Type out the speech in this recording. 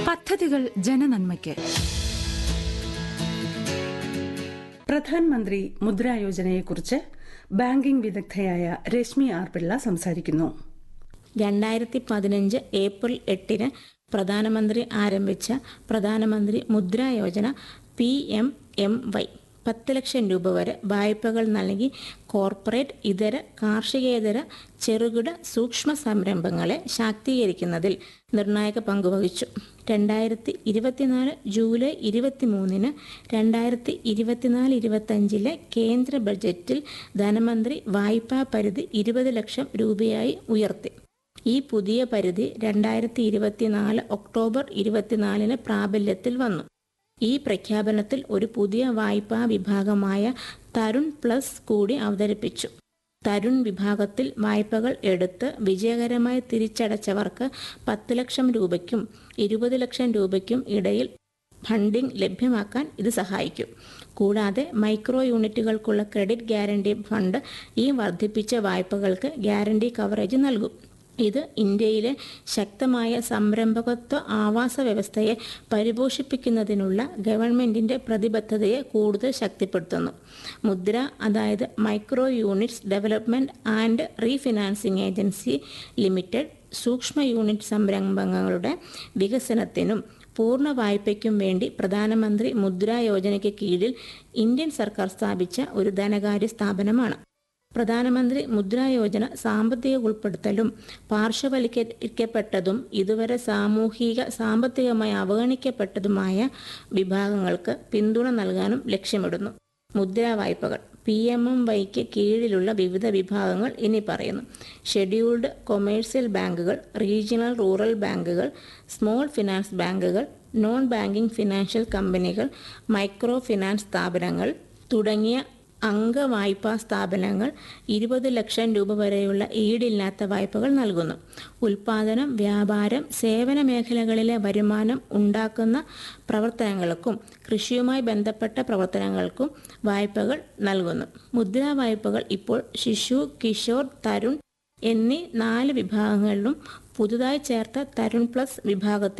പദ്ധതികൾ ജനനന്മയ്ക്ക് പ്രധാൻമന്ത്രി മുദ്രാ യോജനയെക്കുറിച്ച് ബാങ്കിംഗ് വിദഗ്ധയായ രശ്മി ആർ പിള്ള സംസാരിക്കുന്നു രണ്ടായിരത്തി പതിനഞ്ച് ഏപ്രിൽ എട്ടിന് പ്രധാനമന്ത്രി ആരംഭിച്ച Pradhan Mantri Mudra Yojana P M M Y പത്ത് ലക്ഷം രൂപ വരെ വായ്പകൾ നൽകി കോർപ്പറേറ്റ് ഇതര കാർഷികേതര ചെറുകിട സൂക്ഷ്മ സംരംഭങ്ങളെ ശാക്തീകരിക്കുന്നതിൽ നിർണായക പങ്കുവഹിച്ചു രണ്ടായിരത്തി ഇരുപത്തിനാല് ജൂലൈ ഇരുപത്തിമൂന്നിന് രണ്ടായിരത്തി ഇരുപത്തിനാല് ഇരുപത്തഞ്ചിലെ കേന്ദ്ര ബജറ്റിൽ ധനമന്ത്രി വായ്പാ പരിധി ഇരുപത് ലക്ഷം രൂപയായി ഉയർത്തി ഈ പുതിയ പരിധി രണ്ടായിരത്തി ഇരുപത്തിനാല് ഒക്ടോബർ ഇരുപത്തിനാലിന് പ്രാബല്യത്തിൽ വന്നു ഈ പ്രഖ്യാപനത്തിൽ ഒരു പുതിയ വായ്പാ വിഭാഗമായ തരുൺ പ്ലസ് കൂടി അവതരിപ്പിച്ചു തരുൺ വിഭാഗത്തിൽ വായ്പകൾ എടുത്ത് വിജയകരമായി തിരിച്ചടച്ചവർക്ക് പത്ത് ലക്ഷം രൂപയ്ക്കും ഇരുപത് ലക്ഷം രൂപയ്ക്കും ഇടയിൽ ഫണ്ടിംഗ് ലഭ്യമാക്കാൻ ഇത് സഹായിക്കും കൂടാതെ മൈക്രോ യൂണിറ്റുകൾക്കുള്ള ക്രെഡിറ്റ് ഗ്യാരണ്ടി ഫണ്ട് ഈ വർദ്ധിപ്പിച്ച വായ്പകൾക്ക് ഗ്യാരണ്ടി കവറേജ് നൽകും ഇത് ഇന്ത്യയിലെ ശക്തമായ സംരംഭകത്വ ആവാസ വ്യവസ്ഥയെ പരിപോഷിപ്പിക്കുന്നതിനുള്ള ഗവൺമെന്റിന്റെ പ്രതിബദ്ധതയെ കൂടുതൽ ശക്തിപ്പെടുത്തുന്നു മുദ്ര അതായത് micro units development and refinancing agency limited സൂക്ഷ്മ യൂണിറ്റ് സംരംഭങ്ങളുടെ വികസനത്തിനും പൂർണ്ണ വായ്പയ്ക്കും വേണ്ടി പ്രധാനമന്ത്രി മുദ്രാ യോജനയ്ക്ക് കീഴിൽ ഇന്ത്യൻ സർക്കാർ സ്ഥാപിച്ച ഒരു ധനകാര്യ സ്ഥാപനമാണ് പ്രധാനമന്ത്രി മുദ്രാ യോജന സാമ്പത്തിക ഉൾപ്പെടുത്തലും പാർശ്വവൽക്കരിക്കപ്പെട്ടതും ഇതുവരെ സാമൂഹിക സാമ്പത്തികമായി അവഗണിക്കപ്പെട്ടതുമായ വിഭാഗങ്ങൾക്ക് പിന്തുണ നൽകാനും ലക്ഷ്യമിടുന്നു മുദ്രാ വായ്പകൾ പി എം എം വൈക്ക് കീഴിലുള്ള വിവിധ വിഭാഗങ്ങൾ ഇനി പറയുന്നു ഷെഡ്യൂൾഡ് കൊമേഴ്സ്യൽ ബാങ്കുകൾ റീജിയണൽ റൂറൽ ബാങ്കുകൾ സ്മോൾ ഫിനാൻസ് ബാങ്കുകൾ നോൺ ബാങ്കിംഗ് ഫിനാൻഷ്യൽ കമ്പനികൾ മൈക്രോ ഫിനാൻസ് സ്ഥാപനങ്ങൾ തുടങ്ങിയ അംഗവായ്പാ സ്ഥാപനങ്ങൾ ഇരുപത് ലക്ഷം രൂപ വരെയുള്ള ഈടില്ലാത്ത വായ്പകൾ നൽകുന്നു ഉൽപാദനം വ്യാപാരം സേവന മേഖലകളിലെ വരുമാനം ഉണ്ടാക്കുന്ന പ്രവർത്തനങ്ങൾക്കും കൃഷിയുമായി ബന്ധപ്പെട്ട പ്രവർത്തനങ്ങൾക്കും വായ്പകൾ നൽകുന്നു മുദ്രാ വായ്പകൾ ഇപ്പോൾ ശിശു കിഷോർ തരുൺ എന്നീ നാല് വിഭാഗങ്ങളിലും പുതുതായി ചേർത്ത തരുൺ പ്ലസ് വിഭാഗത്തിൽ